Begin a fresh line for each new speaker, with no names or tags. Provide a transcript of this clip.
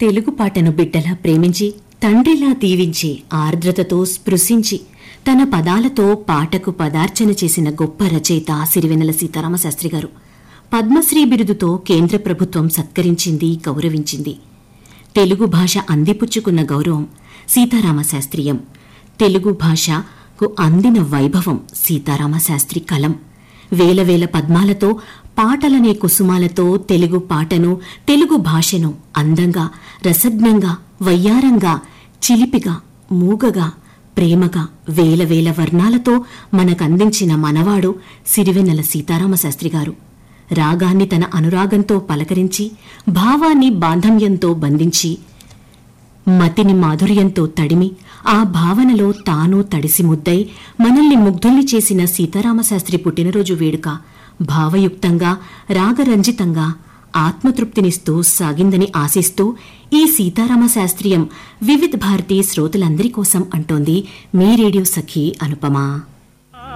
తెలుగు పాటను బిడ్డలా ప్రేమించి తండ్రిలా దీవించి ఆర్ద్రతతో స్పృశించి తన పదాలతో పాటకు పదార్చన చేసిన గొప్ప రచయిత సిరివెన్నెల సీతారామశాస్త్రి గారు పద్మశ్రీ బిరుదుతో కేంద్ర ప్రభుత్వం సత్కరించింది గౌరవించింది తెలుగు భాష అందిపుచ్చుకున్న గౌరవం సీతారామశాస్త్రీయం తెలుగు భాషకు అందిన వైభవం సీతారామశాస్త్రి కలం వేల వేల పద్మాలతో పాటలనే కుసుమాలతో తెలుగు పాటను తెలుగు భాషను అందంగా రసజ్ఞంగా వయ్యారంగా చిలిపిగా మూగగా ప్రేమగా వేల వేల వర్ణాలతో మనకందించిన మనవాడు సిరివెన్నెల సీతారామశాస్త్రి గారు రాగాన్ని తన అనురాగంతో పలకరించి భావాన్ని బాంధవ్యంతో బంధించి మతిని మాధుర్యంతో తడిమి ఆ భావనలో తాను తడిసి ముద్దై మనల్ని ముగ్ధుల్ని చేసిన సీతారామశాస్త్రి పుట్టినరోజు వేడుక భావయుక్తంగా రాగరంజితంగా ఆత్మతృప్తినిస్తూ సాగిందని ఆశిస్తూ ఈ సీతారామశాస్త్రీయం వివిధ భారతీ శ్రోతలందరి కోసం అంటోంది మీ రేడియో సఖి అనుపమా